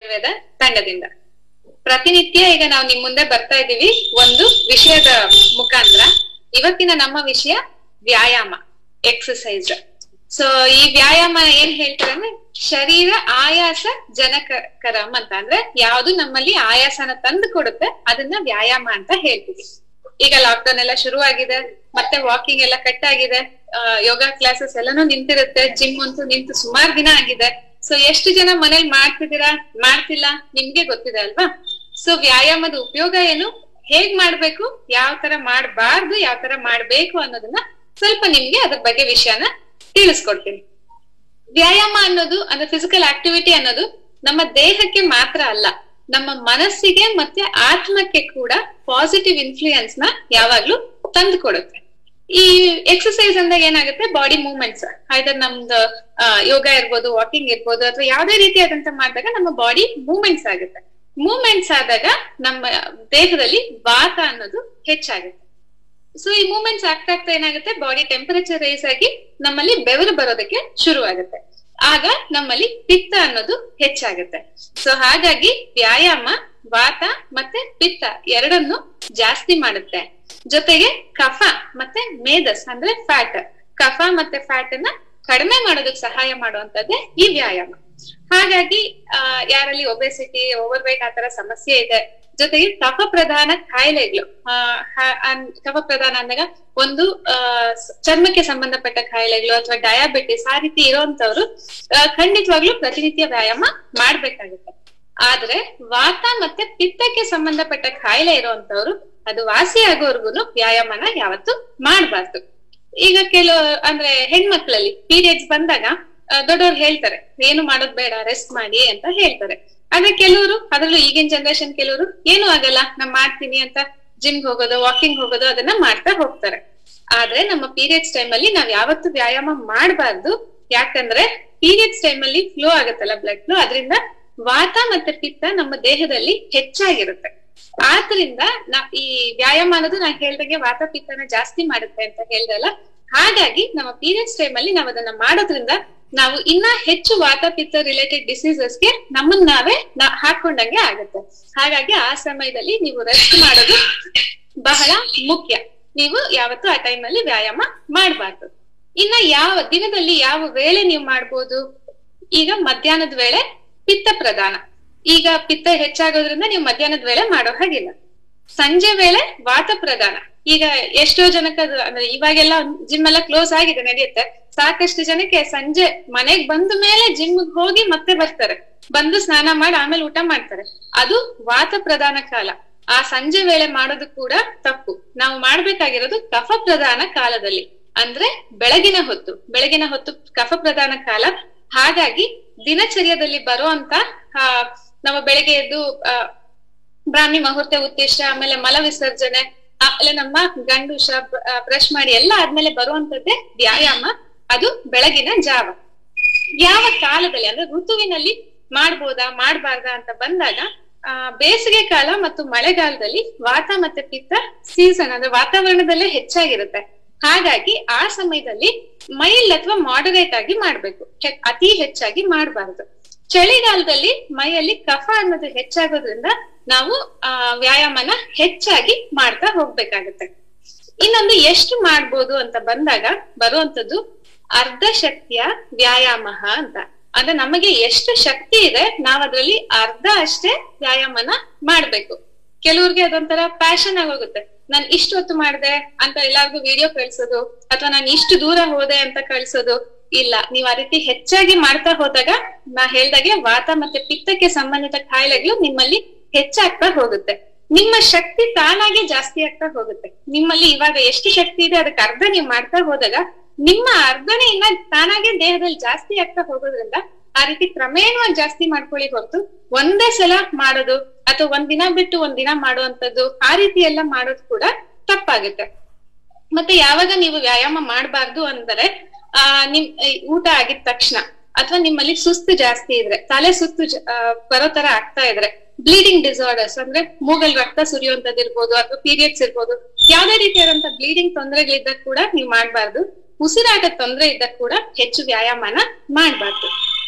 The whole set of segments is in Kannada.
ಆಯುರ್ವೇದ ತಂಡದಿಂದ ಪ್ರತಿನಿತ್ಯ ಈಗ ನಾವು ನಿಮ್ ಮುಂದೆ ಬರ್ತಾ ಇದೀವಿ ಒಂದು ವಿಷಯದ ಮುಖಾಂತರ ಇವತ್ತಿನ ನಮ್ಮ ವಿಷಯ ವ್ಯಾಯಾಮ ಎಕ್ಸಸೈಸ್ ಸೊ ಈ ವ್ಯಾಯಾಮ ಏನ್ ಹೇಳ್ತಾರೆ ಅಂದ್ರೆ ಶರೀರ ಆಯಾಸ ಜನಕರಂ ಅಂತ ಅಂದ್ರೆ ಯಾವ್ದು ನಮ್ಮಲ್ಲಿ ಆಯಾಸನ ತಂದು ಕೊಡುತ್ತೆ ಅದನ್ನ ವ್ಯಾಯಾಮ ಅಂತ ಹೇಳ್ತೀವಿ ಈಗ ಲಾಕ್ಡೌನ್ ಎಲ್ಲ ಶುರು ಆಗಿದೆ ಮತ್ತೆ ವಾಕಿಂಗ್ ಎಲ್ಲ ಕಟ್ ಆಗಿದೆ ಯೋಗ ಕ್ಲಾಸಸ್ ಎಲ್ಲಾನು ನಿಂತಿರುತ್ತೆ ಜಿಮ್ ಅಂತೂ ನಿಂತು ಸುಮಾರು ದಿನ ಆಗಿದೆ ಸೊ ಎಷ್ಟು ಜನ ಮನೇಲಿ ಮಾಡ್ತಿದ್ದೀರಾ ಮಾಡ್ತಿಲ್ಲ ನಿಮ್ಗೆ ಗೊತ್ತಿದೆ ಅಲ್ವಾ ಸೊ ವ್ಯಾಯಾಮದ ಉಪಯೋಗ ಏನು ಹೇಗ್ ಮಾಡ್ಬೇಕು ಯಾವ ತರ ಮಾಡ್ಬಾರ್ದು ಯಾವ ತರ ಮಾಡ್ಬೇಕು ಅನ್ನೋದನ್ನ ಸ್ವಲ್ಪ ನಿಮ್ಗೆ ಅದ್ರ ಬಗ್ಗೆ ವಿಷಯನ ತಿಳಿಸ್ಕೊಡ್ತೀನಿ ವ್ಯಾಯಾಮ ಅನ್ನೋದು ಅಂದ್ರೆ ಫಿಸಿಕಲ್ ಆಕ್ಟಿವಿಟಿ ಅನ್ನೋದು ನಮ್ಮ ದೇಹಕ್ಕೆ ಮಾತ್ರ ಅಲ್ಲ ನಮ್ಮ ಮನಸ್ಸಿಗೆ ಮತ್ತೆ ಆತ್ಮಕ್ಕೆ ಕೂಡ ಪಾಸಿಟಿವ್ ಇನ್ಫ್ಲೂಯೆನ್ಸ್ ನ ಯಾವಾಗ್ಲೂ ತಂದು ಕೊಡುತ್ತೆ ಈ ಎಕ್ಸಸೈಸ್ ಅಂದಾಗ ಏನಾಗುತ್ತೆ ಬಾಡಿ ಮೂವ್ಮೆಂಟ್ಸ್ ಆಯ್ತಾ ನಮ್ದು ಯೋಗ ಇರ್ಬೋದು ವಾಕಿಂಗ್ ಇರ್ಬೋದು ಅಥವಾ ಯಾವ್ದೇ ರೀತಿಯಾದಂತ ಮಾಡಿದಾಗ ನಮ್ಮ ಬಾಡಿ ಮೂವ್ಮೆಂಟ್ಸ್ ಆಗುತ್ತೆ ಮೂವ್ಮೆಂಟ್ಸ್ ಆದಾಗ ನಮ್ಮ ದೇಹದಲ್ಲಿ ವಾತ ಅನ್ನೋದು ಹೆಚ್ಚಾಗುತ್ತೆ ಸೊ ಈ ಮೂವ್ಮೆಂಟ್ಸ್ ಆಗ್ತಾ ಆಗ್ತಾ ಏನಾಗುತ್ತೆ ಬಾಡಿ ಟೆಂಪರೇಚರ್ ರೈಸ್ ಆಗಿ ನಮ್ಮಲ್ಲಿ ಬೆವರು ಬರೋದಕ್ಕೆ ಶುರು ಆಗುತ್ತೆ ಆಗ ನಮ್ಮಲ್ಲಿ ಪಿತ್ತ ಅನ್ನೋದು ಹೆಚ್ಚಾಗುತ್ತೆ ಸೊ ಹಾಗಾಗಿ ವ್ಯಾಯಾಮ ವಾತ ಮತ್ತೆ ಪಿತ್ತ ಎರಡನ್ನು ಜಾಸ್ತಿ ಮಾಡುತ್ತೆ ಜೊತೆಗೆ ಕಫ ಮತ್ತೆ ಮೇಧಸ್ ಅಂದ್ರೆ ಫ್ಯಾಟ್ ಕಫ ಮತ್ತೆ ಫ್ಯಾಟ್ ಅನ್ನ ಕಡಿಮೆ ಮಾಡೋದಕ್ಕೆ ಸಹಾಯ ಮಾಡುವಂತದ್ದೇ ಈ ವ್ಯಾಯಾಮ ಹಾಗಾಗಿ ಆ ಯಾರಲ್ಲಿ ಒಬೆಸಿಟಿ ಓವರ್ ವೇಟ್ ಆತರ ಸಮಸ್ಯೆ ಇದೆ ಜೊತೆಗೆ ಕಫ ಪ್ರಧಾನ ಕಾಯಿಲೆಗಳು ಆ ಕಫ ಪ್ರಧಾನ ಅಂದಾಗ ಒಂದು ಆ ಚರ್ಮಕ್ಕೆ ಸಂಬಂಧಪಟ್ಟ ಕಾಯಿಲೆಗಳು ಅಥವಾ ಡಯಾಬಿಟಿಸ್ ಆ ರೀತಿ ಇರುವಂತವ್ರು ಖಂಡಿತವಾಗ್ಲೂ ಪ್ರತಿನಿತ್ಯ ವ್ಯಾಯಾಮ ಮಾಡ್ಬೇಕಾಗುತ್ತೆ ಆದ್ರೆ ವಾತ ಮತ್ತೆ ಪಿತ್ತಕ್ಕೆ ಸಂಬಂಧಪಟ್ಟ ಕಾಯಿಲೆ ಇರುವಂತವ್ರು ಅದು ವಾಸಿ ಆಗೋರ್ಗುನು ವ್ಯಾಯಾಮನ ಯಾವತ್ತು ಮಾಡ್ಬಾರ್ದು ಈಗ ಕೆಲವು ಅಂದ್ರೆ ಹೆಣ್ಮಕ್ಳಲ್ಲಿ ಪೀರಿಯಡ್ಸ್ ಬಂದಾಗ ದೊಡ್ಡವ್ರು ಹೇಳ್ತಾರೆ ಏನು ಮಾಡೋದ್ ಬೇಡ ರೆಸ್ಟ್ ಮಾಡಿ ಅಂತ ಹೇಳ್ತಾರೆ ಆದ್ರೆ ಕೆಲವರು ಅದ್ರಲ್ಲೂ ಈಗಿನ ಜನರೇಷನ್ ಕೆಲವರು ಏನು ಆಗಲ್ಲ ನಾ ಮಾಡ್ತೀನಿ ಅಂತ ಜಿಮ್ ಹೋಗೋದು ವಾಕಿಂಗ್ ಹೋಗೋದು ಅದನ್ನ ಮಾಡ್ತಾ ಹೋಗ್ತಾರೆ ಆದ್ರೆ ನಮ್ಮ ಪೀರಿಯಡ್ಸ್ ಟೈಮ್ ಅಲ್ಲಿ ನಾವ್ ಯಾವತ್ತು ವ್ಯಾಯಾಮ ಮಾಡಬಾರ್ದು ಯಾಕಂದ್ರೆ ಪೀರಿಯಡ್ಸ್ ಟೈಮ್ ಅಲ್ಲಿ ಫ್ಲೋ ಆಗುತ್ತಲ್ಲ ಬ್ಲಡ್ ಫ್ಲೋ ಅದರಿಂದ ವಾತ ಮತ್ತೆ ಪಿತ್ತ ನಮ್ಮ ದೇಹದಲ್ಲಿ ಹೆಚ್ಚಾಗಿರುತ್ತೆ ಆದ್ರಿಂದ ನಾ ಈ ವ್ಯಾಯಾಮ ಅನ್ನೋದು ನಾ ಹೇಳ್ದಂಗೆ ವಾತ ಪಿತ್ತನ ಜಾಸ್ತಿ ಮಾಡುತ್ತೆ ಅಂತ ಹೇಳ್ದಲ್ಲ ಹಾಗಾಗಿ ನಮ್ಮ ಪೀರಿಯಡ್ಸ್ ಟೈಮ್ ಅಲ್ಲಿ ನಾವ್ ಅದನ್ನ ಮಾಡೋದ್ರಿಂದ ನಾವು ಇನ್ನ ಹೆಚ್ಚು ವಾತ ಪಿತ್ತ ರಿಲೇಟೆಡ್ ಡಿಸೀಸಸ್ಗೆ ನಮ್ಮನ್ನ ನಾವೇ ಹಾಕೊಂಡಂಗೆ ಆಗುತ್ತೆ ಹಾಗಾಗಿ ಆ ಸಮಯದಲ್ಲಿ ನೀವು ರೆಸ್ಟ್ ಮಾಡೋದು ಬಹಳ ಮುಖ್ಯ ನೀವು ಯಾವತ್ತು ಆ ಟೈಮ್ ಅಲ್ಲಿ ವ್ಯಾಯಾಮ ಮಾಡಬಾರ್ದು ಇನ್ನ ಯಾವ ದಿನದಲ್ಲಿ ಯಾವ ವೇಳೆ ನೀವು ಮಾಡ್ಬೋದು ಈಗ ಮಧ್ಯಾಹ್ನದ ವೇಳೆ ಪಿತ್ತ ಪ್ರಧಾನ ಈಗ ಪಿತ್ತ ಹೆಚ್ಚಾಗೋದ್ರಿಂದ ನೀವು ಮಧ್ಯಾಹ್ನದ ವೇಳೆ ಮಾಡೋ ಹಾಗಿಲ್ಲ ಸಂಜೆ ವೇಳೆ ವಾತ ಪ್ರಧಾನ ಈಗ ಎಷ್ಟೋ ಜನಕ್ಕೆ ಅದು ಅಂದ್ರೆ ಇವಾಗೆಲ್ಲ ಜಿಮ್ ಎಲ್ಲ ಕ್ಲೋಸ್ ಆಗಿದೆ ನಡೆಯುತ್ತೆ ಸಾಕಷ್ಟು ಜನಕ್ಕೆ ಸಂಜೆ ಮನೆಗ್ ಬಂದ ಮೇಲೆ ಜಿಮ್ ಹೋಗಿ ಮತ್ತೆ ಬರ್ತಾರೆ ಬಂದು ಸ್ನಾನ ಮಾಡಿ ಆಮೇಲೆ ಊಟ ಮಾಡ್ತಾರೆ ಅದು ವಾತ ಪ್ರಧಾನ ಕಾಲ ಆ ಸಂಜೆ ವೇಳೆ ಮಾಡೋದು ಕೂಡ ತಪ್ಪು ನಾವು ಮಾಡ್ಬೇಕಾಗಿರೋದು ಕಫ ಪ್ರಧಾನ ಕಾಲದಲ್ಲಿ ಅಂದ್ರೆ ಬೆಳಗಿನ ಹೊತ್ತು ಬೆಳಗಿನ ಹೊತ್ತು ಕಫ ಪ್ರಧಾನ ಕಾಲ ಹಾಗಾಗಿ ದಿನಚರ್ಯದಲ್ಲಿ ಬರುವಂತ ಆ ನಮ್ಮ ಬೆಳಗ್ಗೆ ಎದ್ದು ಆ ಬ್ರಾಹ್ಮಿ ಮುಹೂರ್ತ ಉದ್ದೇಶ ಆಮೇಲೆ ಮಲ ವಿಸರ್ಜನೆ ಆಮೇಲೆ ನಮ್ಮ ಗಂಡುಷ ಬ್ರಷ್ ಮಾಡಿ ಎಲ್ಲ ಆದ್ಮೇಲೆ ಬರುವಂತದ್ದೇ ವ್ಯಾಯಾಮ ಅದು ಬೆಳಗಿನ ಜಾವ ಯಾವ ಕಾಲದಲ್ಲಿ ಅಂದ್ರೆ ಋತುವಿನಲ್ಲಿ ಮಾಡ್ಬೋದಾ ಮಾಡ್ಬಾರ್ದಾ ಅಂತ ಬಂದಾಗ ಆ ಬೇಸಿಗೆ ಕಾಲ ಮತ್ತು ಮಳೆಗಾಲದಲ್ಲಿ ವಾತ ಮತ್ತೆ ಪಿತ್ತ ಸೀಸನ್ ಅಂದ್ರೆ ವಾತಾವರಣದಲ್ಲೇ ಹೆಚ್ಚಾಗಿರುತ್ತೆ ಹಾಗಾಗಿ ಆ ಸಮಯದಲ್ಲಿ ಮೈಲ್ ಅಥವಾ ಮಾಡರೇಟ್ ಆಗಿ ಮಾಡ್ಬೇಕು ಅತಿ ಹೆಚ್ಚಾಗಿ ಮಾಡಬಾರ್ದು ಚಳಿಗಾಲದಲ್ಲಿ ಮೈಯಲ್ಲಿ ಕಫ ಅನ್ನೋದು ಹೆಚ್ಚಾಗೋದ್ರಿಂದ ನಾವು ಆ ವ್ಯಾಯಾಮನ ಹೆಚ್ಚಾಗಿ ಮಾಡ್ತಾ ಹೋಗ್ಬೇಕಾಗತ್ತೆ ಇನ್ನೊಂದು ಎಷ್ಟು ಮಾಡ್ಬೋದು ಅಂತ ಬಂದಾಗ ಬರುವಂತದ್ದು ಅರ್ಧ ಶಕ್ತಿಯ ವ್ಯಾಯಾಮ ಅಂತ ಅಂದ್ರೆ ನಮಗೆ ಎಷ್ಟು ಶಕ್ತಿ ಇದೆ ನಾವ್ ಅದ್ರಲ್ಲಿ ಅರ್ಧ ಅಷ್ಟೇ ವ್ಯಾಯಾಮನ ಮಾಡ್ಬೇಕು ಕೆಲವ್ರಿಗೆ ಅದೊಂಥರ ಪ್ಯಾಷನ್ ಆಗೋಗುತ್ತೆ ನಾನ್ ಇಷ್ಟು ಹೊತ್ತು ಮಾಡ್ದೆ ಅಂತ ಎಲ್ಲಾರ್ಗು ವಿಡಿಯೋ ಕಳ್ಸೋದು ಅಥವಾ ನಾನು ಇಷ್ಟು ದೂರ ಹೋದೆ ಅಂತ ಕಳ್ಸೋದು ಇಲ್ಲ ನೀವ್ ಆ ರೀತಿ ಹೆಚ್ಚಾಗಿ ಮಾಡ್ತಾ ಹೋದಾಗ ನಾ ಹೇಳ್ದಾಗೆ ವಾತ ಮತ್ತೆ ಪಿತ್ತಕ್ಕೆ ಸಂಬಂಧಿತ ಕಾಯಿಲೆಗಳು ನಿಮ್ಮಲ್ಲಿ ಹೆಚ್ಚಾಗ್ತಾ ಹೋಗುತ್ತೆ ನಿಮ್ಮ ಶಕ್ತಿ ತಾನಾಗೆ ಜಾಸ್ತಿ ಆಗ್ತಾ ಹೋಗುತ್ತೆ ನಿಮ್ಮಲ್ಲಿ ಇವಾಗ ಎಷ್ಟು ಶಕ್ತಿ ಇದೆ ಅದಕ್ಕೆ ಅರ್ಧ ನೀವು ಮಾಡ್ತಾ ಹೋದಾಗ ನಿಮ್ಮ ಅರ್ಧನೇ ಇನ್ನ ತಾನಾಗೆ ದೇಹದಲ್ಲಿ ಜಾಸ್ತಿ ಆಗ್ತಾ ಹೋಗೋದ್ರಿಂದ ಆ ರೀತಿ ಕ್ರಮೇಣವಾಗಿ ಜಾಸ್ತಿ ಮಾಡ್ಕೊಳ್ಳಿ ಹೊರತು ಒಂದೇ ಸಲ ಮಾಡೋದು ಅಥವಾ ಒಂದ್ ದಿನ ಬಿಟ್ಟು ಒಂದ್ ದಿನ ಮಾಡುವಂತದ್ದು ಆ ರೀತಿ ಎಲ್ಲ ಮಾಡೋದು ಕೂಡ ತಪ್ಪಾಗುತ್ತೆ ಮತ್ತೆ ಯಾವಾಗ ನೀವು ವ್ಯಾಯಾಮ ಮಾಡಬಾರ್ದು ಅಂದರೆ ಆ ನಿಮ್ ಊಟ ಆಗಿದ ತಕ್ಷಣ ಅಥವಾ ನಿಮ್ಮಲ್ಲಿ ಸುಸ್ತು ಜಾಸ್ತಿ ಇದ್ರೆ ತಲೆ ಸುತ್ತು ಬರೋ ತರ ಆಗ್ತಾ ಇದ್ರೆ ಬ್ಲೀಡಿಂಗ್ ಡಿಸಾರ್ಡರ್ಸ್ ಅಂದ್ರೆ ಮೂಗಲ್ ರಕ್ತ ಸುರಿಯುವಂತದ್ದು ಇರ್ಬೋದು ಅಥವಾ ಪೀರಿಯಡ್ಸ್ ಇರ್ಬೋದು ಯಾವ್ದೇ ರೀತಿಯಾದಂತ ಬ್ಲೀಡಿಂಗ್ ತೊಂದರೆಗಳಿದ್ದಾಗ ಕೂಡ ನೀವು ಮಾಡ್ಬಾರ್ದು ಉಸಿರಾಟ ತೊಂದರೆ ಇದ್ದಾಗ ಕೂಡ ಹೆಚ್ಚು ವ್ಯಾಯಾಮನ ಮಾಡ್ಬಾರ್ದು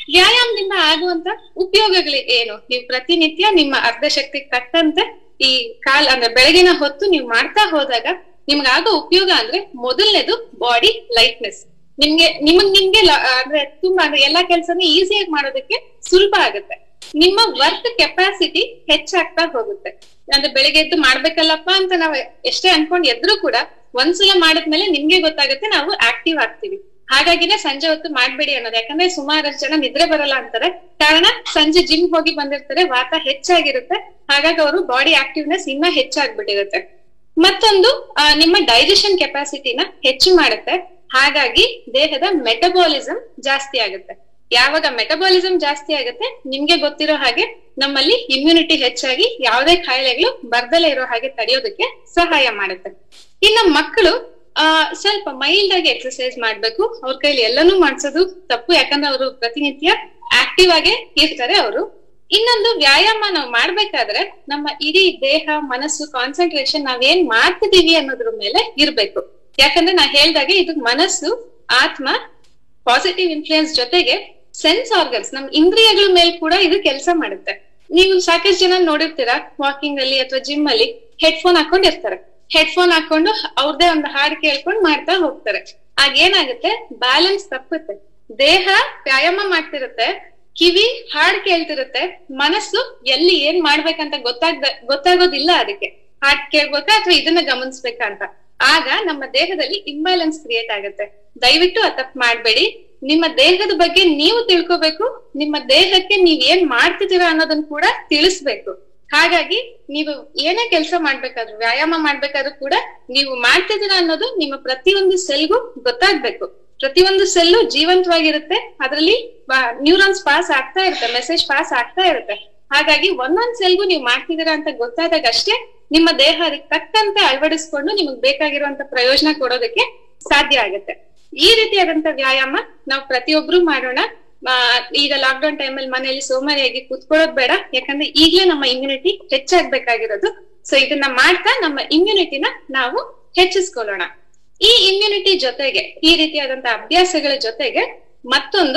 ವ್ಯಾಯಾಮದಿಂದ ಆಗುವಂತ ಉಪಯೋಗಗಳು ಏನು ನೀವು ಪ್ರತಿನಿತ್ಯ ನಿಮ್ಮ ಅರ್ಧ ಶಕ್ತಿ ತಕ್ಕಂತೆ ಈ ಕಾಲ್ ಅಂದ್ರೆ ಬೆಳಗಿನ ಹೊತ್ತು ನೀವು ಮಾಡ್ತಾ ಹೋದಾಗ ನಿಮ್ಗೆ ಆಗೋ ಉಪಯೋಗ ಅಂದ್ರೆ ಮೊದಲನೇದು ಬಾಡಿ ಲೈಟ್ನೆಸ್ ನಿಮ್ಗೆ ನಿಮಗ್ ನಿಮ್ಗೆ ಲ- ಅಂದ್ರೆ ತುಂಬಾ ಅಂದ್ರೆ ಎಲ್ಲಾ ಕೆಲಸನ ಈಸಿಯಾಗಿ ಮಾಡೋದಕ್ಕೆ ಸುಲಭ ಆಗುತ್ತೆ ನಿಮ್ಮ ವರ್ಕ್ ಕೆಪಾಸಿಟಿ ಹೆಚ್ಚಾಗ್ತಾ ಹೋಗುತ್ತೆ ಅಂದ್ರೆ ಬೆಳಿಗ್ಗೆ ಎದ್ದು ಮಾಡ್ಬೇಕಲ್ಲಪ್ಪ ಅಂತ ನಾವು ಎಷ್ಟೇ ಅನ್ಕೊಂಡ್ ಎದ್ರು ಕೂಡ ಒಂದ್ಸಲ ಮಾಡಿದ್ಮೇಲೆ ನಿಮ್ಗೆ ಗೊತ್ತಾಗುತ್ತೆ ನಾವು ಆಕ್ಟಿವ್ ಆಗ್ತೀವಿ ಹಾಗಾಗಿನೇ ಸಂಜೆ ಹೊತ್ತು ಮಾಡ್ಬೇಡಿ ಅನ್ನೋದು ಯಾಕಂದ್ರೆ ಸುಮಾರಷ್ಟು ಜನ ನಿದ್ರೆ ಬರಲ್ಲ ಅಂತಾರೆ ಕಾರಣ ಸಂಜೆ ಜಿಮ್ ಹೋಗಿ ಬಂದಿರ್ತಾರೆ ವಾತ ಹೆಚ್ಚಾಗಿರುತ್ತೆ ಹಾಗಾಗಿ ಅವರು ಬಾಡಿ ಆಕ್ಟಿವ್ನೆಸ್ ಇನ್ನ ಹೆಚ್ಚಾಗ್ಬಿಟ್ಟಿರುತ್ತೆ ಮತ್ತೊಂದು ಆ, ನಿಮ್ಮ ಡೈಜೆಷನ್ ಕೆಪಾಸಿಟಿನ ಹೆಚ್ಚು ಮಾಡುತ್ತೆ ಹಾಗಾಗಿ ದೇಹದ ಮೆಟಬಾಲಿಸಂ ಜಾಸ್ತಿ ಆಗುತ್ತೆ ಯಾವಾಗ ಮೆಟಬಾಲಿಸಂ ಜಾಸ್ತಿ ಆಗುತ್ತೆ ನಿಮ್ಗೆ ಗೊತ್ತಿರೋ ಹಾಗೆ ನಮ್ಮಲ್ಲಿ ಇಮ್ಯುನಿಟಿ ಹೆಚ್ಚಾಗಿ ಯಾವುದೇ ಕಾಯಿಲೆಗಳು ಬರ್ದಲೇ ಇರೋ ಹಾಗೆ ತಡೆಯೋದಕ್ಕೆ ಸಹಾಯ ಮಾಡುತ್ತೆ ಇನ್ನು ಮಕ್ಕಳು ಆ ಸ್ವಲ್ಪ ಮೈಲ್ಡ್ ಆಗಿ ಎಕ್ಸರ್ಸೈಸ್ ಮಾಡ್ಬೇಕು ಅವ್ರ ಕೈಲಿ ಎಲ್ಲಾನು ಮಾಡ್ಸೋದು ತಪ್ಪು ಯಾಕಂದ್ರೆ ಅವರು ಪ್ರತಿನಿತ್ಯ ಆಕ್ಟಿವ್ ಆಗೇ ಇರ್ತಾರೆ ಅವರು ಇನ್ನೊಂದು ವ್ಯಾಯಾಮ ನಾವು ಮಾಡ್ಬೇಕಾದ್ರೆ ನಮ್ಮ ಇಡೀ ದೇಹ ಮನಸ್ಸು ಕಾನ್ಸಂಟ್ರೇಷನ್ ನಾವೇನ್ ಮಾಡ್ತಿದೀವಿ ಅನ್ನೋದ್ರ ಮೇಲೆ ಇರ್ಬೇಕು ಯಾಕಂದ್ರೆ ನಾ ಹೇಳ್ದಾಗೆ ಇದು ಮನಸ್ಸು ಆತ್ಮ ಪಾಸಿಟಿವ್ ಇನ್ಫ್ಲೂಯೆನ್ಸ್ ಜೊತೆಗೆ ಸೆನ್ಸ್ ಆರ್ಗನ್ಸ್ ನಮ್ ಇಂದ್ರಿಯಗಳ ಮೇಲೆ ಕೂಡ ಇದು ಕೆಲಸ ಮಾಡುತ್ತೆ ನೀವು ಸಾಕಷ್ಟು ಜನ ನೋಡಿರ್ತೀರಾ ವಾಕಿಂಗ್ ಅಲ್ಲಿ ಅಥವಾ ಜಿಮ್ ಅಲ್ಲಿ ಹೆಡ್ಫೋನ್ ಹಾಕೊಂಡಿರ್ತಾರೆ ಹೆಡ್ಫೋನ್ ಹಾಕೊಂಡು ಅವ್ರದೇ ಒಂದು ಹಾಡು ಕೇಳ್ಕೊಂಡು ಮಾಡ್ತಾ ಹೋಗ್ತಾರೆ ಆಗ ಏನಾಗುತ್ತೆ ಬ್ಯಾಲೆನ್ಸ್ ತಪ್ಪುತ್ತೆ ದೇಹ ವ್ಯಾಯಾಮ ಮಾಡ್ತಿರುತ್ತೆ ಕಿವಿ ಹಾಡ್ ಕೇಳ್ತಿರುತ್ತೆ ಮನಸ್ಸು ಎಲ್ಲಿ ಏನ್ ಮಾಡ್ಬೇಕಂತ ಗೊತ್ತಾಗ್ದ ಗೊತ್ತಾಗೋದಿಲ್ಲ ಅದಕ್ಕೆ ಹಾಡ್ ಕೇಳ್ಬೇಕಾ ಅಥವಾ ಇದನ್ನ ಗಮನಿಸ್ಬೇಕಾ ಅಂತ ಆಗ ನಮ್ಮ ದೇಹದಲ್ಲಿ ಇಂಬ್ಯಾಲೆನ್ಸ್ ಕ್ರಿಯೇಟ್ ಆಗುತ್ತೆ ದಯವಿಟ್ಟು ಆ ತಪ್ಪು ಮಾಡ್ಬೇಡಿ ನಿಮ್ಮ ದೇಹದ ಬಗ್ಗೆ ನೀವು ತಿಳ್ಕೊಬೇಕು ನಿಮ್ಮ ದೇಹಕ್ಕೆ ನೀವ್ ಏನ್ ಮಾಡ್ತಿದ್ದೀರಾ ಅನ್ನೋದನ್ನ ಕೂಡ ತಿಳಿಸ್ಬೇಕು ಹಾಗಾಗಿ ನೀವು ಏನೇ ಕೆಲಸ ಮಾಡ್ಬೇಕಾದ್ರು ವ್ಯಾಯಾಮ ಮಾಡ್ಬೇಕಾದ್ರೂ ಕೂಡ ನೀವು ಮಾಡ್ತಿದ್ದೀರಾ ಅನ್ನೋದು ನಿಮ್ಮ ಪ್ರತಿಯೊಂದು ಸೆಲ್ಗೂ ಗೊತ್ತಾಗ್ಬೇಕು ಪ್ರತಿಯೊಂದು ಸೆಲ್ಲು ಜೀವಂತವಾಗಿರುತ್ತೆ ಅದರಲ್ಲಿ ನ್ಯೂರಾನ್ಸ್ ಪಾಸ್ ಆಗ್ತಾ ಇರುತ್ತೆ ಮೆಸೇಜ್ ಪಾಸ್ ಆಗ್ತಾ ಇರುತ್ತೆ ಹಾಗಾಗಿ ಒಂದೊಂದ್ ಸೆಲ್ಗೂ ನೀವು ಮಾಡ್ತಿದ್ದೀರಾ ಅಂತ ಗೊತ್ತಾದಾಗ ಅಷ್ಟೇ ನಿಮ್ಮ ದೇಹ ಅದಕ್ಕೆ ತಕ್ಕಂತೆ ಅಳವಡಿಸ್ಕೊಂಡು ನಿಮಗ್ ಬೇಕಾಗಿರುವಂತ ಪ್ರಯೋಜನ ಕೊಡೋದಕ್ಕೆ ಸಾಧ್ಯ ಆಗುತ್ತೆ ಈ ರೀತಿಯಾದಂತ ವ್ಯಾಯಾಮ ನಾವು ಪ್ರತಿಯೊಬ್ರು ಮಾಡೋಣ ಆ, ಈಗ ಲಾಕ್ಡೌನ್ ಟೈಮಲ್ಲಿ ಮನೆಯಲ್ಲಿ ಸೋಮಾರಿಯಾಗಿ ಕೂತ್ಕೊಳ್ಳೋದ್ ಬೇಡ ಯಾಕಂದ್ರೆ ಈಗ್ಲೇ ನಮ್ಮ ಇಮ್ಯುನಿಟಿ ಹೆಚ್ಚಾಗ್ಬೇಕಾಗಿರೋದು ಸೊ ಇದನ್ನ ಮಾಡ್ತಾ ನಮ್ಮ ಇಮ್ಯುನಿಟಿನ ನಾವು ಹೆಚ್ಚಿಸ್ಕೊಳ್ಳೋಣ ಈ ಇಮ್ಯುನಿಟಿ ಜೊತೆಗೆ ಈ ರೀತಿಯಾದಂತ ಅಭ್ಯಾಸಗಳ ಜೊತೆಗೆ ಮತ್ತೊಂದು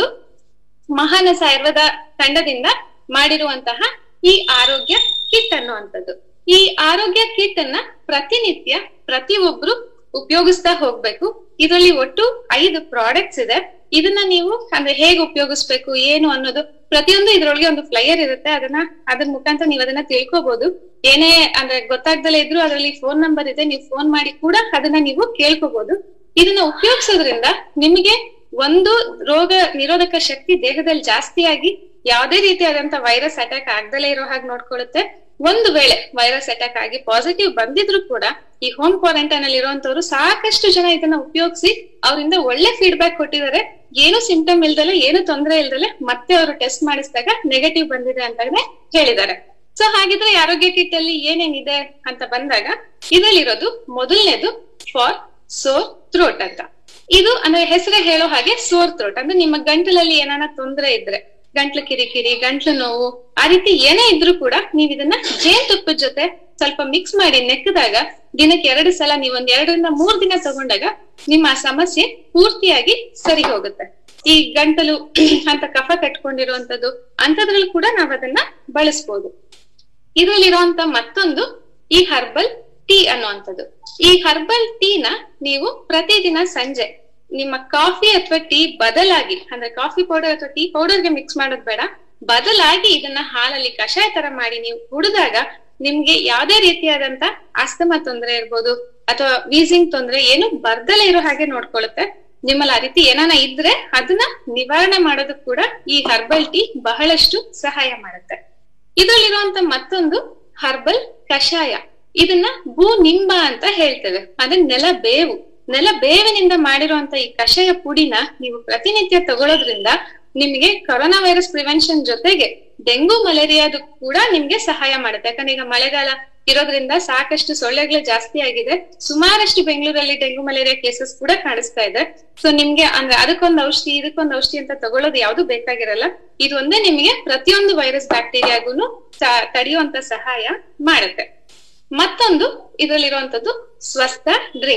ಮಹಾನಸ ಆಯುರ್ವೇದ ತಂಡದಿಂದ ಮಾಡಿರುವಂತಹ ಈ ಆರೋಗ್ಯ ಕಿಟ್ ಅನ್ನುವಂಥದ್ದು ಈ ಆರೋಗ್ಯ ಕಿಟ್ ಅನ್ನ ಪ್ರತಿನಿತ್ಯ ಪ್ರತಿಯೊಬ್ರು ಉಪಯೋಗಿಸ್ತಾ ಹೋಗ್ಬೇಕು ಇದರಲ್ಲಿ ಒಟ್ಟು ಐದು ಪ್ರಾಡಕ್ಟ್ಸ್ ಇದೆ ಇದನ್ನ ನೀವು ಅಂದ್ರೆ ಹೇಗೆ ಉಪಯೋಗಿಸ್ಬೇಕು ಏನು ಅನ್ನೋದು ಪ್ರತಿಯೊಂದು ಇದ್ರೊಳಗೆ ಒಂದು ಫ್ಲೈಯರ್ ಇರುತ್ತೆ ಅದನ್ನ ಅದ್ರ ಮುಖಾಂತರ ನೀವು ಅದನ್ನ ತಿಳ್ಕೊಬಹುದು ಏನೇ ಅಂದ್ರೆ ಗೊತ್ತಾಗ್ದಲೇ ಇದ್ರು ಅದರಲ್ಲಿ ಫೋನ್ ನಂಬರ್ ಇದೆ ನೀವು ಫೋನ್ ಮಾಡಿ ಕೂಡ ಅದನ್ನ ನೀವು ಕೇಳ್ಕೋಬಹುದು ಇದನ್ನ ಉಪಯೋಗಿಸೋದ್ರಿಂದ ನಿಮಗೆ ಒಂದು ರೋಗ ನಿರೋಧಕ ಶಕ್ತಿ ದೇಹದಲ್ಲಿ ಜಾಸ್ತಿಯಾಗಿ ಯಾವುದೇ ರೀತಿಯಾದಂತ ವೈರಸ್ ಅಟ್ಯಾಕ್ ಆಗ್ದಲೇ ಇರೋ ಹಾಗೆ ನೋಡ್ಕೊಳ್ಳುತ್ತೆ ಒಂದು ವೇಳೆ ವೈರಸ್ ಅಟ್ಯಾಕ್ ಆಗಿ ಪಾಸಿಟಿವ್ ಬಂದಿದ್ರು ಕೂಡ ಈ ಹೋಮ್ ಕ್ವಾರಂಟೈನ್ ಅಲ್ಲಿ ಇರುವಂತವ್ರು ಸಾಕಷ್ಟು ಜನ ಇದನ್ನ ಉಪಯೋಗಿಸಿ ಅವರಿಂದ ಒಳ್ಳೆ ಫೀಡ್ಬ್ಯಾಕ್ ಕೊಟ್ಟಿದ್ದಾರೆ ಏನು ಸಿಂಪ್ಟಮ್ ಇಲ್ದಲೆ ಏನು ತೊಂದರೆ ಇಲ್ದಲೆ ಮತ್ತೆ ಅವರು ಟೆಸ್ಟ್ ಮಾಡಿಸಿದಾಗ ನೆಗೆಟಿವ್ ಬಂದಿದೆ ಅಂತಾನೆ ಹೇಳಿದ್ದಾರೆ ಸೊ ಹಾಗಿದ್ರೆ ಈ ಆರೋಗ್ಯ ಕಿಟ್ ಅಲ್ಲಿ ಏನೇನಿದೆ ಅಂತ ಬಂದಾಗ ಇದರಲ್ಲಿರೋದು ಮೊದಲನೇದು ಫಾರ್ ಸೋರ್ ಥ್ರೋಟ್ ಅಂತ ಇದು ಅಂದ್ರೆ ಹೆಸರೇ ಹೇಳೋ ಹಾಗೆ ಸೋರ್ ಥ್ರೋಟ್ ಅಂದ್ರೆ ನಿಮ್ಮ ಗಂಟಲಲ್ಲಿ ಏನಾನ ತೊಂದರೆ ಇದ್ರೆ ಗಂಟ್ಲು ಕಿರಿಕಿರಿ ಗಂಟ್ಲು ನೋವು ಆ ರೀತಿ ಏನೇ ಇದ್ರೂ ಕೂಡ ನೀವ್ ಇದನ್ನ ಜೇನುತುಪ್ಪದ ಜೊತೆ ಸ್ವಲ್ಪ ಮಿಕ್ಸ್ ಮಾಡಿ ನೆಕ್ಕದಾಗ ದಿನಕ್ಕೆ ಎರಡು ಸಲ ನೀವ್ ಒಂದ್ ಎರಡರಿಂದ ಮೂರ್ ದಿನ ತಗೊಂಡಾಗ ನಿಮ್ಮ ಆ ಸಮಸ್ಯೆ ಪೂರ್ತಿಯಾಗಿ ಸರಿ ಹೋಗುತ್ತೆ ಈ ಗಂಟಲು ಅಂತ ಕಫ ಕಟ್ಕೊಂಡಿರುವಂತದ್ದು ಅಂತದ್ರಲ್ಲಿ ಕೂಡ ನಾವ್ ಅದನ್ನ ಬಳಸ್ಬೋದು ಇದರಲ್ಲಿರುವಂತ ಮತ್ತೊಂದು ಈ ಹರ್ಬಲ್ ಟೀ ಅನ್ನುವಂಥದ್ದು ಈ ಹರ್ಬಲ್ ಟೀನ ನೀವು ಪ್ರತಿದಿನ ಸಂಜೆ ನಿಮ್ಮ ಕಾಫಿ ಅಥವಾ ಟೀ ಬದಲಾಗಿ ಅಂದ್ರೆ ಕಾಫಿ ಪೌಡರ್ ಅಥವಾ ಟೀ ಪೌಡರ್ಗೆ ಮಿಕ್ಸ್ ಮಾಡೋದ್ ಬೇಡ ಬದಲಾಗಿ ಇದನ್ನ ಹಾಲಲ್ಲಿ ಕಷಾಯ ತರ ಮಾಡಿ ನೀವು ಕುಡಿದಾಗ ನಿಮ್ಗೆ ಯಾವ್ದೇ ರೀತಿಯಾದಂತ ಆಸ್ತಮಾ ತೊಂದರೆ ಇರ್ಬೋದು ಅಥವಾ ವೀಸಿಂಗ್ ತೊಂದರೆ ಏನು ಬರ್ದಲೇ ಇರೋ ಹಾಗೆ ನೋಡ್ಕೊಳ್ಳುತ್ತೆ ನಿಮ್ಮಲ್ಲಿ ಆ ರೀತಿ ಏನಾನ ಇದ್ರೆ ಅದನ್ನ ನಿವಾರಣೆ ಮಾಡೋದಕ್ಕೆ ಕೂಡ ಈ ಹರ್ಬಲ್ ಟೀ ಬಹಳಷ್ಟು ಸಹಾಯ ಮಾಡುತ್ತೆ ಇದರಲ್ಲಿರುವಂತ ಮತ್ತೊಂದು ಹರ್ಬಲ್ ಕಷಾಯ ಇದನ್ನ ಭೂ ನಿಂಬ ಅಂತ ಹೇಳ್ತೇವೆ ಅಂದ್ರೆ ನೆಲ ಬೇವು ನೆಲ ಬೇವಿನಿಂದ ಮಾಡಿರುವಂತ ಈ ಕಷಾಯ ಪುಡಿನ ನೀವು ಪ್ರತಿನಿತ್ಯ ತಗೊಳ್ಳೋದ್ರಿಂದ ನಿಮ್ಗೆ ಕೊರೋನಾ ವೈರಸ್ ಪ್ರಿವೆನ್ಷನ್ ಜೊತೆಗೆ ಡೆಂಗು ಮಲೇರಿಯಾದು ಕೂಡ ನಿಮ್ಗೆ ಸಹಾಯ ಮಾಡುತ್ತೆ ಯಾಕಂದ್ರೆ ಈಗ ಮಳೆಗಾಲ ಇರೋದ್ರಿಂದ ಸಾಕಷ್ಟು ಸೊಳ್ಳೆಗಳು ಜಾಸ್ತಿ ಆಗಿದೆ ಸುಮಾರಷ್ಟು ಬೆಂಗಳೂರಲ್ಲಿ ಡೆಂಗು ಮಲೇರಿಯಾ ಕೇಸಸ್ ಕೂಡ ಕಾಣಿಸ್ತಾ ಇದೆ ಸೊ ನಿಮ್ಗೆ ಅಂದ್ರೆ ಅದಕ್ಕೊಂದು ಔಷಧಿ ಇದಕ್ಕೊಂದು ಔಷಧಿ ಅಂತ ತಗೊಳ್ಳೋದು ಯಾವ್ದು ಬೇಕಾಗಿರಲ್ಲ ಇದು ಒಂದೇ ನಿಮಗೆ ಪ್ರತಿಯೊಂದು ವೈರಸ್ ಬ್ಯಾಕ್ಟೀರಿಯಾಗೂನು ತಡೆಯುವಂತ ಸಹಾಯ ಮಾಡುತ್ತೆ ಮತ್ತೊಂದು ಇದರಲ್ಲಿರುವಂತದ್ದು ಸ್ವಸ್ಥ ಡ್ರಿಂಕ್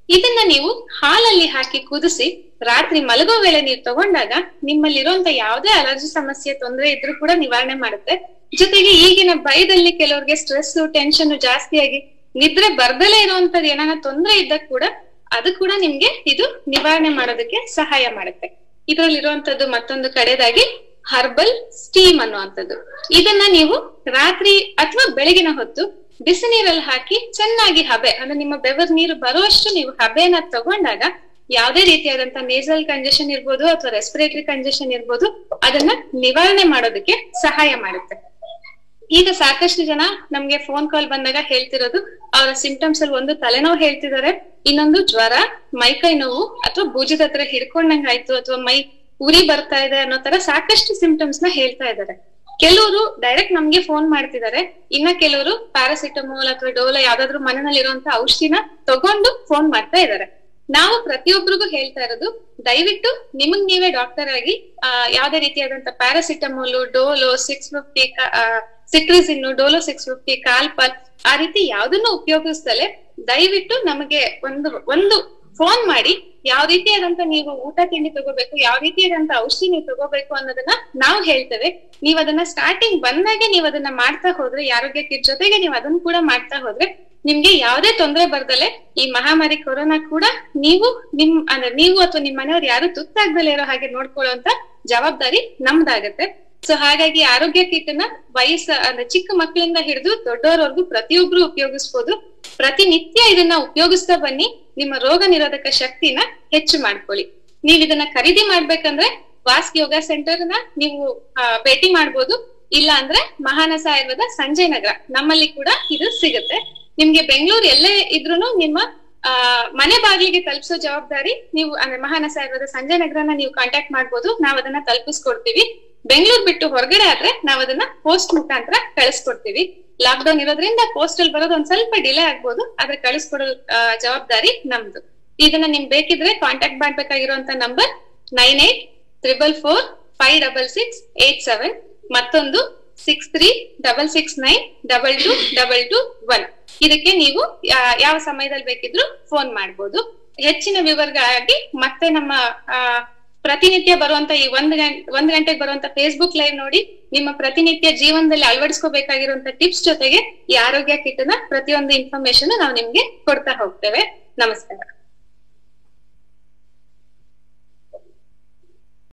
ಇದನ್ನ ನೀವು ಹಾಲಲ್ಲಿ ಹಾಕಿ ಕುದಿಸಿ ರಾತ್ರಿ ಮಲಗೋ ವೇಳೆ ನೀವು ತಗೊಂಡಾಗ ನಿಮ್ಮಲ್ಲಿರುವಂತ ಯಾವುದೇ ಅಲರ್ಜಿ ಸಮಸ್ಯೆ ತೊಂದರೆ ಇದ್ರೂ ಕೂಡ ನಿವಾರಣೆ ಮಾಡುತ್ತೆ ಜೊತೆಗೆ ಈಗಿನ ಭಯದಲ್ಲಿ ಕೆಲವ್ರಿಗೆ ಸ್ಟ್ರೆಸ್ ಟೆನ್ಷನ್ ಜಾಸ್ತಿಯಾಗಿ ನಿದ್ರೆ ಬರ್ದಲೇ ಇರುವಂತದ್ದು ಏನಾನ ತೊಂದರೆ ಇದ್ದಾಗ ಕೂಡ ಅದು ಕೂಡ ನಿಮ್ಗೆ ಇದು ನಿವಾರಣೆ ಮಾಡೋದಕ್ಕೆ ಸಹಾಯ ಮಾಡುತ್ತೆ ಇದ್ರಲ್ಲಿರುವಂತದ್ದು ಮತ್ತೊಂದು ಕಡೆದಾಗಿ ಹರ್ಬಲ್ ಸ್ಟೀಮ್ ಅನ್ನುವಂಥದ್ದು ಇದನ್ನ ನೀವು ರಾತ್ರಿ ಅಥವಾ ಬೆಳಗಿನ ಹೊತ್ತು ಬಿಸಿ ನೀರಲ್ಲಿ ಹಾಕಿ ಚೆನ್ನಾಗಿ ಹಬೆ ಅಂದ್ರೆ ನಿಮ್ಮ ಬೆವರ್ ನೀರು ಬರುವಷ್ಟು ನೀವು ಹಬೆನ ತಗೊಂಡಾಗ ಯಾವುದೇ ರೀತಿಯಾದಂತ ನೇಸಲ್ ಕಂಜೆಷನ್ ಇರ್ಬೋದು ಅಥವಾ ರೆಸ್ಪಿರೇಟರಿ ಕಂಜೆಷನ್ ಇರ್ಬೋದು ಅದನ್ನ ನಿವಾರಣೆ ಮಾಡೋದಕ್ಕೆ ಸಹಾಯ ಮಾಡುತ್ತೆ ಈಗ ಸಾಕಷ್ಟು ಜನ ನಮ್ಗೆ ಫೋನ್ ಕಾಲ್ ಬಂದಾಗ ಹೇಳ್ತಿರೋದು ಅವರ ಸಿಂಪ್ಟಮ್ಸ್ ಅಲ್ಲಿ ಒಂದು ತಲೆನೋವು ಹೇಳ್ತಿದ್ದಾರೆ ಇನ್ನೊಂದು ಜ್ವರ ಮೈಕೈ ನೋವು ಅಥವಾ ಭುಜದ ಹತ್ರ ಹಿಡ್ಕೊಂಡಂಗ್ ಆಯ್ತು ಅಥವಾ ಮೈ ಉರಿ ಬರ್ತಾ ಇದೆ ಅನ್ನೋ ತರ ಸಾಕಷ್ಟು ಸಿಂಪ್ಟಮ್ಸ್ ನ ಹೇಳ್ತಾ ಇದ್ದಾರೆ ಕೆಲವರು ಡೈರೆಕ್ಟ್ ನಮ್ಗೆ ಫೋನ್ ಮಾಡ್ತಿದ್ದಾರೆ ಇನ್ನ ಕೆಲವರು ಪ್ಯಾರಾಸಿಟಮೋಲ್ ಅಥವಾ ಡೋಲೋ ಯಾವ್ದಾದ್ರು ಮನೆಯಲ್ಲಿ ಇರುವಂತ ಔಷಧಿನ ತಗೊಂಡು ಫೋನ್ ಮಾಡ್ತಾ ಇದ್ದಾರೆ ನಾವು ಪ್ರತಿಯೊಬ್ಬರಿಗೂ ಹೇಳ್ತಾ ಇರೋದು ದಯವಿಟ್ಟು ನಿಮಗ್ ನೀವೇ ಡಾಕ್ಟರ್ ಆಗಿ ಆ ಯಾವ್ದೇ ರೀತಿಯಾದಂತ ಪ್ಯಾರಾಸಿಟಮೋಲ್ ಡೋಲೋ ಸಿಕ್ಸ್ ಫಿಫ್ಟಿ ಸಿಕ್ರಿಸಿನ್ ಡೋಲೋ ಸಿಕ್ಸ್ ಫಿಫ್ಟಿ ಕಾಲ್ಪಲ್ ಆ ರೀತಿ ಯಾವ್ದನ್ನು ಉಪಯೋಗಿಸ್ದಲೆ ದಯವಿಟ್ಟು ನಮಗೆ ಒಂದು ಒಂದು ಫೋನ್ ಮಾಡಿ ಯಾವ ರೀತಿಯಾದಂತ ನೀವು ಊಟ ತಿಂಡಿ ತಗೋಬೇಕು ಯಾವ ರೀತಿಯಾದಂತ ಔಷಧಿ ನೀವು ತಗೋಬೇಕು ಅನ್ನೋದನ್ನ ನಾವು ಹೇಳ್ತೇವೆ ನೀವ್ ಅದನ್ನ ಸ್ಟಾರ್ಟಿಂಗ್ ಬಂದಾಗೆ ನೀವ್ ಅದನ್ನ ಮಾಡ್ತಾ ಹೋದ್ರೆ ಈ ಆರೋಗ್ಯಕ್ಕೆ ಜೊತೆಗೆ ನೀವು ಅದನ್ನ ಕೂಡ ಮಾಡ್ತಾ ಹೋದ್ರೆ ನಿಮ್ಗೆ ಯಾವ್ದೇ ತೊಂದರೆ ಬರ್ದಲೆ ಈ ಮಹಾಮಾರಿ ಕೊರೋನಾ ಕೂಡ ನೀವು ನಿಮ್ ಅಂದ್ರೆ ನೀವು ಅಥವಾ ನಿಮ್ ಮನೆಯವ್ರು ಯಾರು ತುತ್ತಾಗ್ದಲೇ ಇರೋ ಹಾಗೆ ನೋಡ್ಕೊಳ್ಳುವಂತ ಜವಾಬ್ದಾರಿ ನಮ್ದಾಗತ್ತೆ ಸೊ ಹಾಗಾಗಿ ಆರೋಗ್ಯ ಕಿಟ್ನ ವಯಸ್ಸ ಅಂದ್ರೆ ಚಿಕ್ಕ ಮಕ್ಕಳಿಂದ ಹಿಡಿದು ದೊಡ್ಡವರವರೆಗೂ ಪ್ರತಿಯೊಬ್ರು ಉಪಯೋಗಿಸ್ಬೋದು ಪ್ರತಿನಿತ್ಯ ಇದನ್ನ ಉಪಯೋಗಿಸ್ತಾ ಬನ್ನಿ ನಿಮ್ಮ ರೋಗ ನಿರೋಧಕ ಶಕ್ತಿನ ಹೆಚ್ಚು ಮಾಡ್ಕೊಳ್ಳಿ ನೀವ್ ಇದನ್ನ ಖರೀದಿ ಮಾಡ್ಬೇಕಂದ್ರೆ ವಾಸ್ಕ್ ಯೋಗ ಸೆಂಟರ್ ನ ನೀವು ಆ, ಭೇಟಿ ಮಾಡ್ಬೋದು ಇಲ್ಲ ಅಂದ್ರೆ ಮಹಾನಸ ಆಯುರ್ವೇದ ಸಂಜಯ್ ನಗರ ನಮ್ಮಲ್ಲಿ ಕೂಡ ಇದು ಸಿಗುತ್ತೆ ನಿಮ್ಗೆ ಬೆಂಗಳೂರು ಎಲ್ಲೇ ಇದ್ರೂನು ನಿಮ್ಮ ಆ ಮನೆ ಬಾಗಿಲಿಗೆ ತಲುಪಿಸೋ ಜವಾಬ್ದಾರಿ ನೀವು ಅಂದ್ರೆ ಮಹಾನಸ ಆಯುರ್ವೇದ ಸಂಜಯ್ ನಗರನ ನೀವು ಕಾಂಟ್ಯಾಕ್ಟ್ ಮಾಡ್ಬೋದು ನಾವ್ ಅದನ್ನ ತಲುಪಿಸ್ಕೊಡ್ತೀವಿ ಬೆಂಗಳೂರು ಬಿಟ್ಟು ಹೊರಗಡೆ ಆದ್ರೆ ನಾವ್ ಅದನ್ನ ಪೋಸ್ಟ್ ಮುಖಾಂತರ ಕಳಿಸ್ಕೊಡ್ತೀವಿ ಲಾಕ್ ಡೌನ್ ಇರೋದ್ರಿಂದ ಪೋಸ್ಟ್ ಅಲ್ಲಿ ಬರೋದು ಒಂದ್ ಸ್ವಲ್ಪ ಡಿಲೇ ಆಗ್ಬೋದು ಆದ್ರೆ ಕಳಿಸ್ಕೊಡೋ ಆ, ಜವಾಬ್ದಾರಿ ನಮ್ದು ಇದನ್ನ ನಿಮ್ ಬೇಕಿದ್ರೆ ಕಾಂಟ್ಯಾಕ್ಟ್ ಮಾಡ್ಬೇಕಾಗಿರುವಂತ number nine eight triple four five double six eight seven ಮತ್ತೊಂದು six three double six nine double two double two one ಇದಕ್ಕೆ ನೀವು ಯಾ- ಯಾವ ಸಮಯದಲ್ಲಿ ಬೇಕಿದ್ರು ಫೋನ್ ಮಾಡ್ಬೋದು ಹೆಚ್ಚಿನ ವಿವರಗಾಗಿ ಮತ್ತೆ ನಮ್ಮ ಆ, ಪ್ರತಿನಿತ್ಯ ಬರುವಂತ ಈ ಒಂದ್ ಗಂಟೆ ಒಂದ್ ಗಂಟೆಗೆ ಬರುವಂತ ಫೇಸ್ಬುಕ್ ಲೈವ್ ನೋಡಿ ನಿಮ್ಮ ಪ್ರತಿನಿತ್ಯ ಜೀವನದಲ್ಲಿ ಅಳವಡಿಸ್ಕೋಬೇಕಾಗಿರುವಂತ ಟಿಪ್ಸ್ ಜೊತೆಗೆ ಈ ಆರೋಗ್ಯ ಕಿಟ್ನ ಪ್ರತಿಯೊಂದು ಇನ್ಫಾರ್ಮೇಶನ್ ನಾವು ನಿಮ್ಗೆ ಕೊಡ್ತಾ ಹೋಗ್ತೇವೆ ನಮಸ್ಕಾರ